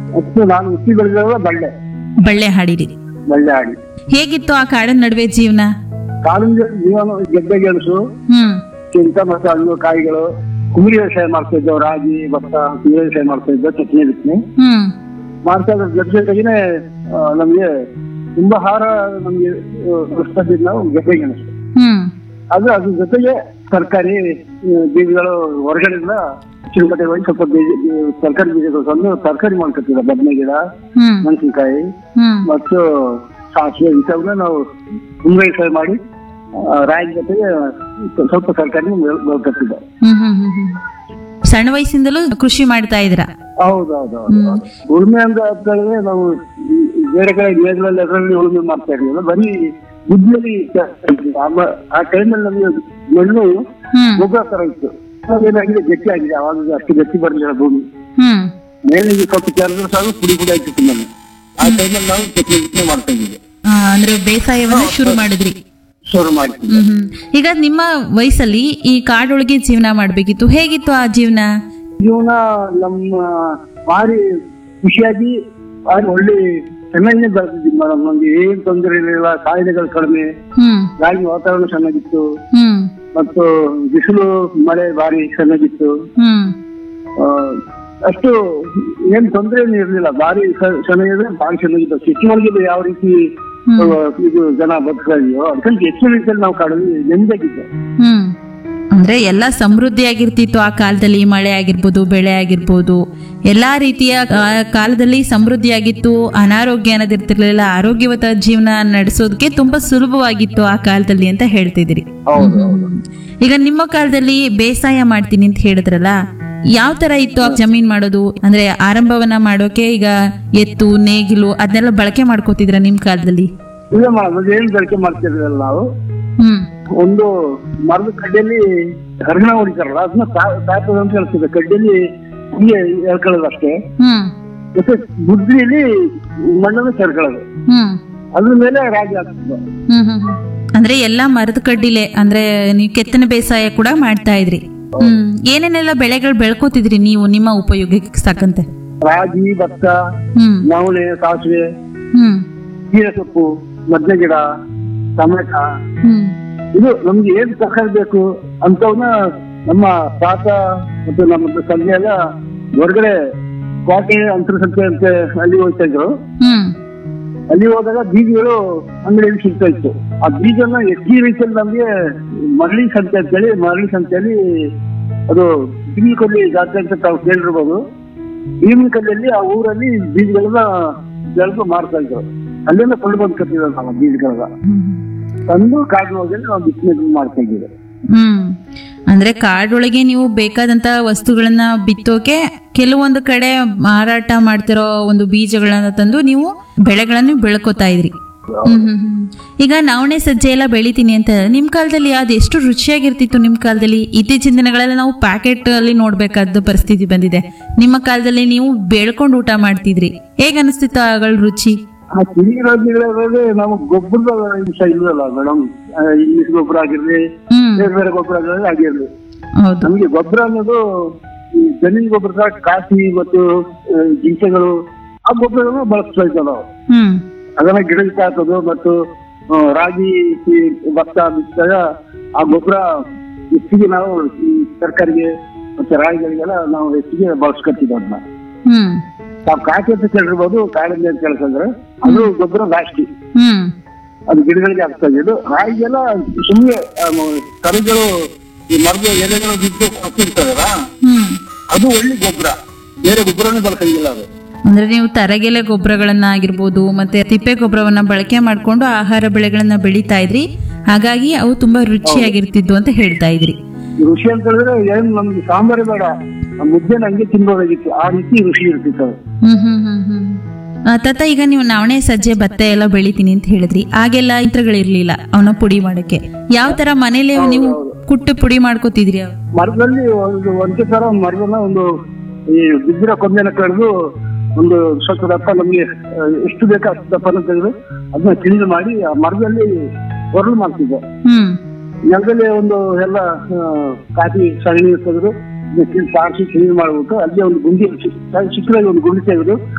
ಮತ್ತು ನಾನು ಹುಟ್ಟಿ ಬೆಳೆದಿರೋ ಬಳ್ಳೆ ಬಳ್ಳೆ ಹಾಡಿರಿ ಬಳ್ಳೆ ಆಡಿ ಹೇಗಿತ್ತು ಆ ಕಾಡಿನ ನಡುವೆ ಜೀವನ ಕಾಡಿನ ಜೀವನ ಗೆಡ್ಡೆ ಗೆಣಸು ಹ್ಮ್ ಚಿಂತ ಮತ್ತು ಹಣ್ಣು ಕಾಯಿಗಳು ಕುಮರಿ ವ್ಯವಸಾಯ ಮಾಡ್ತಾ ಇದ್ದೆವು ರಾಗಿ ಭತ್ತ ಕುಮರಿ ವ್ಯವಸಾಯ ಮಾಡ್ತಾ ಇದ್ದೆ ಚಟ್ನಿ ಬಿತ್ತನೆ ಹ್ಮ್ ಮಾಡ್ತಾ ಇದ್ರ ಜೊತೆ ಜೊತೆಗೇನೆ ಆ, ನಮ್ಗೆ ತುಂಬಾ ಆಹಾರ ನಮ್ಗೆ ಉಳಿಸ್ತಿದ್ದು ನಾವು ಗೆಡ್ಡೆ ಗೆಣಸು ಹ್ಮ್ ಅದು ಅದ್ರ ಜೊತೆಗೆ ತರಕಾರಿ ಬೀಜಗಳು ಹೊರಗಡೆಯಿಂದ ಚಿರುಕಟ್ಟೆ ಹೋಗಿ ಸ್ವಲ್ಪ ಬೀಜ ತರಕಾರಿ ಬೀಜಗಳು ತಂದು ತರಕಾರಿ ಮಾಡ್ಕೊತಿದ್ದ ಬದನೆ ಗಿಡ ಹ್ಮ್ ಮೆಣಸಿನಕಾಯಿ ಹ್ಮ್ ಮತ್ತು ಸಾಸಿವೆ ಇಂಥವನ್ನ ನಾವು ಮುಂದೆ ವ್ಯವಸಾಯ ಮಾಡಿ ಆ, ರಾಗಿ ಜೊತೆಗೆ ಸ್ವಲ್ಪ ತರಕಾರಿ ಬೆಳ್ಕೊತಿದ್ದೆ ಹ್ಮ್ ಹ್ಮ್ ಹ್ಮ್ ಹ್ಮ್ ಸಣ್ಣ ವಯಸ್ಸಿಂದಲೂ ಕೃಷಿ ಮಾಡ್ತಾ ಇದ್ರ ಹೌದು ಹೌದು ಹೌದು ಉಳುಮೆ ಅಂತ ಅಂತ ಹೇಳಿದ್ರೆ ನಾವು ಈ ಬೇರೆ ಕಡೆ ಮೇಘದಲ್ಲಿ ಅದರಲ್ಲಿ ಉಳುಮೆ ಮಾಡ್ತಾ ಇರ್ಲಿಲ್ಲ ಬರೀ ಗುಡ್ಡಲ್ಲಿ ಆ ಟೈಮಲ್ಲಿ ನಮಗೆ ಮಣ್ಣು ಹ್ಮ್ ಗೊಬ್ಬರ ತರ ಇತ್ತು ಏನಾಗಿದೆ ಗಟ್ಟಿ ಆಗಿದೆ ಅವಾಗ ಅಷ್ಟು ಗಟ್ಟಿ ಬರಲಿಲ್ಲ ಭೂಮಿ ಹ್ಮ್ ಮೇಲೆ ಸ್ವಲ್ಪ ಕೆರೆದ್ರೆ ಸಾಕು ಪುಡಿ ಪುಡಿ ಆಗ್ತಿತ್ತು ಮಣ್ಣು ಆ ಟೈಮಲ್ಲಿ ನಾವು ಚಟ್ನಿ ಮಾಡ್ತಾ ಇದ್ದೀವಿ ಆ, ಅಂದ್ರೆ ಬೇಸಾಯವನ್ನ ಶುರು ಮಾಡಿದ್ರಿ ಶುರು ಮಾಡ್ತೀವಿ ಹ್ಮ್ ಹ್ಮ್ ಈಗ ನಿಮ್ಮ ವಯಸ್ಸಲ್ಲಿ ಈ ಕಾಡೊಳಗೆ ಜೀವನ ಮಾಡ್ಬೇಕಿತ್ತು ಹೇಗಿತ್ತು ಆ ಜೀವನ ಜೀವನ ನಮ್ಮ ಭಾರಿ ಖುಷಿಯಾಗಿ ಭಾರಿ ಒಳ್ಳೆ ಚೆನ್ನಾಗಿ ಬೆಳೆದಿದ್ವಿ ಮೇಡಮ್ ನಮ್ಗೆ ಏನ್ ತೊಂದರೆ ಇರಲಿಲ್ಲ ಕಾಯಿಲೆಗಳು ಕಡಿಮೆ ಹ್ಮ್ ಗಾಳಿ ವಾತಾವರಣ ಚೆನ್ನಾಗಿತ್ತು ಹ್ಮ್ ಮತ್ತು ಬಿಸಿಲು ಮಳೆ ಭಾರಿ ಚೆನ್ನಾಗಿತ್ತು ಹ್ಮ್ ಆ, ಅಷ್ಟು ಏನ್ ತೊಂದರೆ ಏನು ಇರ್ಲಿಲ್ಲ ಭಾರಿ ಸ- ಚೆನ್ನಾಗಿದೆ ಭಾರಿ ಚೆನ್ನಾಗಿತ್ತು ಸಿಕ್ಕಿಮೊಳಗೆ ಯಾವ ರೀತಿ ಹ್ಮ್. ಆ, ಇದು ಜನ ಬದುಕ್ತಾ ಇದೆಯೋ ಅದಕ್ಕಿಂತ ಹೆಚ್ಚಿನ ರೀತಿಯಲ್ಲಿ ನಾವು ಕಡಿಮೆ ನೆಮ್ಮದಿಯಾಗಿದ್ದೆ ಹ್ಮ್ ಅಂದ್ರೆ ಎಲ್ಲ ಸಮೃದ್ಧಿಯಾಗಿರ್ತಿತ್ತು ಆ ಕಾಲದಲ್ಲಿ ಮಳೆ ಆಗಿರ್ಬೋದು ಬೆಳೆ ಆಗಿರ್ಬೋದು ಎಲ್ಲಾ ರೀತಿಯ ಆ ಕಾಲದಲ್ಲಿ ಸಮೃದ್ಧಿಯಾಗಿತ್ತು ಅನಾರೋಗ್ಯ ಅನ್ನೋದಿರ್ತಿರ್ಲಿಲ್ಲ ಆರೋಗ್ಯವಂತ ಜೀವನ ನಡೆಸೋದಕ್ಕೆ ತುಂಬಾ ಸುಲಭವಾಗಿತ್ತು ಆ ಕಾಲದಲ್ಲಿ ಅಂತ ಹೇಳ್ತಿದ್ರಿ ಹೌದು ಹೌದು ಈಗ ನಿಮ್ಮ ಕಾಲದಲ್ಲಿ ಬೇಸಾಯ ಮಾಡ್ತೀನಿ ಅಂತ ಹೇಳಿದ್ರಲ್ಲ ಯಾವ ತರ ಇತ್ತು ಆ ಜಮೀನ್ ಮಾಡೋದು ಅಂದ್ರೆ ಆರಂಭವನ್ನ ಮಾಡೋಕೆ ಈಗ ಎತ್ತು ನೇಗಿಲು ಅದನ್ನೆಲ್ಲ ಬಳಕೆ ಮಾಡ್ಕೋತಿದ್ರ ನಿಮ್ ಕಾಲದಲ್ಲಿ ಇಲ್ಲ ಮೇಡಮ್ ಏನ್ ಬಳಕೆ ಮಾಡ್ತಿರ್ಲಿಲ್ಲ ನಾವು ಹ್ಮ್ ಒಂದು ಮರದ ಕಡ್ಡಿಯಲ್ಲಿ ಹರಿಣ ಹೊಡಿತಾರಲ್ಲ ಅದನ್ನ ಸಾಯ್ತದ ಅಂತ ಹೇಳ್ತಿದ್ದೆ ಕಡ್ಡಿಯಲ್ಲಿ ಹಿಂಗೆ ಎಳ್ಕೊಳ್ಳೋದು ಅಷ್ಟೇ ಹ್ಮ್ ಮತ್ತೆ ಬುದ್ಧಿಯಲ್ಲಿ ಮಣ್ಣನ್ನು ಸೇರ್ಕೊಳ್ಳೋದು ಹ್ಮ್ ಅದ್ರ ಮೇಲೆ ರಾಗಿ ಹಾಕ್ತಿದ್ದೆ ಹ್ಮ್ ಹ್ಮ್ ಹ್ಮ್. ಅಂದ್ರೆ ಎಲ್ಲಾ ಮರದ ಕಡ್ಡಿಲೆ ಅಂದ್ರೆ ನೀವು ಕೆತ್ತನೆ ಬೇಸಾಯ ಕೂಡ ಮಾಡ್ತಾ ಇದ್ರಿ ಹ್ಮ್ ಏನೇನೆಲ್ಲ ಬೆಳೆಗಳು ಬೆಳ್ಕೋತಿದ್ರಿ ನೀವು ನಿಮ್ಮ ಉಪಯೋಗಕ್ಕೆ ಸಾಕಂತೆ ರಾಗಿ ಭತ್ತ ಹ್ಮ್ ನವಣೆ ಸಾಸಿವೆ ಹ್ಮ್ ಹೀರೆ ಸೊಪ್ಪು ಮದ್ನೆ ಗಿಡ ಟೊಮೆಟ ಹ್ಮ್ ಇದು ನಮ್ಗೆ ಏನ್ ತರಕಾರಿ ಬೇಕು ಅಂತವನ್ನ ನಮ್ಮ ತಾತ ಮತ್ತು ನಮ್ಮ ತಂದೆ ಎಲ್ಲ ಹೊರಗಡೆ ಕೋಟೆ ಅಂತರಸಂಖ್ಯೆ ಅಂತ ಅಲ್ಲಿ ಹೋಗ್ತಾ ಇದ್ರು ಹ್ಮ್ ಅಲ್ಲಿ ಹೋದಾಗ ಬೀಜಗಳು ಅಂಗಡಿಯಲ್ಲಿ ಸಿಗ್ತಾ ಇತ್ತು ಆ ಬೀಜನ ಹೆಚ್ಚಿ ರೀತಿಯಲ್ಲಿ ನಮ್ಗೆ ಮರಳಿ ಸಂತೆ ಅಂತೇಳಿ ಮರಳಿ ಸಂತೆಯಲ್ಲಿ ಅದು ಭೀಮಕಲ್ಲಿ ಜಾತ್ರೆ ಅಂತ ತಾವು ಕೇಳಿರ್ಬೋದು ಭೀಮಕಲ್ಲಿಯಲ್ಲಿ ಆ ಊರಲ್ಲಿ ಬೀಜಗಳನ್ನ ಬೆಳೆದು ಮಾರ್ತಾ ಇದ್ರು ಅಲ್ಲಿಂದ ಕೊಂಡು ಬಂದು ಕಟ್ಟಿದ್ರು ನಾವು ಬೀಜಗಳನ್ನ ಹ್ಮ್ ತಂದು ಕಾಡಿನ ಹೋಗಿ ನಾವು ಬಿತ್ತನೆ ಮಾಡ್ತಾ ಇದ್ದೀವಿ ಹ್ಮ್ ಅಂದ್ರೆ ಕಾಡೊಳಗೆ ನೀವು ಬೇಕಾದಂತ ವಸ್ತುಗಳನ್ನ ಬಿತ್ತೋಕೆ ಕೆಲವೊಂದು ಕಡೆ ಮಾರಾಟ ಮಾಡ್ತಿರೋ ಒಂದು ಬೀಜಗಳನ್ನ ತಂದು ನೀವು ಬೆಳೆಗಳನ್ನು ಬೆಳ್ಕೋತಾ ಇದ್ರಿ ಹ್ಮ್ ಹ್ಮ್ ಹ್ಮ್. ಈಗ ನವಣೆ ಸಜ್ಜೆ ಎಲ್ಲ ಬೆಳಿತೀನಿ ಅಂತ ನಿಮ್ ಕಾಲದಲ್ಲಿ ಅದು ಎಷ್ಟು ರುಚಿಯಾಗಿರ್ತಿತ್ತು ನಿಮ್ ಕಾಲದಲ್ಲಿ ಇತ್ತೀಚಿನ ದಿನಗಳಲ್ಲಿ ನಾವು ಪ್ಯಾಕೆಟ್ ಅಲ್ಲಿ ನೋಡ್ಬೇಕಾದ ಪರಿಸ್ಥಿತಿ ಬಂದಿದೆ ನಿಮ್ಮ ಕಾಲದಲ್ಲಿ ನೀವು ಬೆಳ್ಕೊಂಡು ಊಟ ಮಾಡ್ತಿದ್ರಿ ಹೇಗ ಅನಿಸ್ತಿತ್ತು ಆಗಳ ರುಚಿ ಆ ತಿಳಿ ರಾಜ್ಯಗಳಲ್ಲಿ ನಾವು ಗೊಬ್ಬರದ ವಿಷಯ ಇಲ್ವಲ್ಲ ಮೇಡಮ್ ಇಂಗ್ಲಿಷ್ ಗೊಬ್ಬರ ಆಗಿರ್ಲಿ ಹ್ಮ್ ಬೇರೆ ಬೇರೆ ಗೊಬ್ಬರ ಆಗಿರ್ಲಿ ಆಗಿರ್ಲಿ ಹೌದು ನಮ್ಗೆ ಗೊಬ್ಬರ ಅನ್ನೋದು ಈ ಜಮೀನ್ ಗೊಬ್ಬರ ಕಾಫಿ ಮತ್ತು ಆ, ಜಿಂಕೆಗಳು ಆ ಗೊಬ್ಬರಗಳನ್ನು ಬಳಸ್ತಾ ಇದ್ದ ನಾವು ಹ್ಮ್ ಅದನ್ನ ಗಿಡಕ್ಕೆ ಹಾಕೋದು ಮತ್ತು ಆ, ರಾಗಿ ಈ ಭತ್ತ ಬಿತ್ತಾಗ ಆ ಗೊಬ್ಬರ ಹೆಚ್ಚಿಗೆ ನಾವು ಈ ತರಕಾರಿಗೆ ಮತ್ತೆ ರಾಗಿಗಳಿಗೆಲ್ಲ ನಾವು ಹೆಚ್ಚಿಗೆ ಬಳಸ್ಕೊತಿದ್ವಿ ಅದನ್ನ ಹ್ಮ್ ನಾವು ಕಾಫಿ ಅಂತ ಕೇಳಿರ್ಬೋದು ಕಾಡಿಂದ ಅಂತ ಕೇಳ್ಕೊಂಡ್ರೆ ಅದು ಗೊಬ್ಬರ ಜಾಸ್ತಿ ಹ್ಮ್ ಅದು ಗಿಡಗಳಿಗೆ ಆಗ್ತಾ ಇದ್ದು ರಾಗಿಗೆಲ್ಲ ಸುಮ್ಮನೆ ಕರುಗಳು ಈ ಮರದ ಎಲೆಗಳು ಬಿದ್ದು ಹಾಕಿರ್ತಾರಲ್ಲ ಹ್ಮ್ ಅದು ಒಳ್ಳೆ ಗೊಬ್ಬರ ಬೇರೆ ಗೊಬ್ಬರನೇ ಬಳಸಂಗಿಲ್ಲ ಅದು ಅಂದ್ರೆ ನೀವು ತರಗೆಲೆ ಗೊಬ್ಬರಗಳನ್ನ ಆಗಿರ್ಬೋದು ಮತ್ತೆ ತಿಪ್ಪೆ ಗೊಬ್ಬರವನ್ನ ಬಳಕೆ ಮಾಡ್ಕೊಂಡು ಆಹಾರ ಬೆಳೆಗಳನ್ನ ಬೆಳೀತಾ ಇದ್ರಿ ಹಾಗಾಗಿ ಅವು ತುಂಬಾ ರುಚಿಯಾಗಿರ್ತಿದ್ವು ಅಂತ ಹೇಳ್ತಾ ಇದ್ರಿ ಈ ಋಷಿ ಅಂತ ಹೇಳಿದ್ರೆ ಏನ್ ನಮ್ಗೆ ಸಾಂಬಾರೇ ಬೇಡ ಆ ಮುದ್ದೆನ ಹಂಗೆ ತಿನ್ಬೋದಾಗಿತ್ತು ಆ ರೀತಿ ಋಷಿ ಇರ್ತಿತ್ತು ಅದು ಹ್ಮ್ ಹ್ಮ್ ಹ್ಮ್ ಹ್ಮ್ ಆ, ತಾತ ಈಗ ನೀವು ನವಣೆ ಸಜ್ಜೆ ಭತ್ತ ಎಲ್ಲ ಬೆಳಿತೀನಿ ಅಂತ ಹೇಳಿದ್ರಿ ಆಗೆಲ್ಲ ಯಂತ್ರಗಳಿರ್ಲಿಲ್ಲ ಅವನ ಪುಡಿ ಮಾಡಕ್ಕೆ ಯಾವ ತರ ಮನೇಲಿ ನೀವು ಕುಟ್ಟು ಪುಡಿ ಮಾಡ್ಕೋತಿದ್ರಿ ಅವ್? ಮರದಲ್ಲಿ ಒಂದು ಒಂದೇ ತರ ಒಂದು ಮರದನ್ನ ಒಂದು ಈ ಬಿದ್ದಿರೋ ಕೊಂಬೆನ ಕಳೆದು ಒಂದು ಸ್ವಲ್ಪ ದಪ್ಪ ನಮ್ಗೆ ಆ, ಎಷ್ಟು ಬೇಕೋ ಅಷ್ಟು ದಪ್ಪನ ತೆಗೆದು ಅದನ್ನ ಕ್ಲೀನ್ ಮಾಡಿ ಆ ಮರದಲ್ಲಿ ಹೊರಳು ಮಾಡ್ತಿದ್ದೆ ಹ್ಮ್ ನೆಲದಲ್ಲಿ ಒಂದು ಎಲ್ಲ ಆ, ಕಾಫಿ ಸಗಣಿ ತೆಗೆದು ಸಾರಿಸಿ ಕ್ಲೀನ್ ಮಾಡ್ಬಿಟ್ಟು ಅಲ್ಲಿ ಒಂದು ಗುಂಡಿ ಚಿಕ್ಕದಾಗಿ ಒಂದು ಗುಂಡಿ ತೆಗೆದು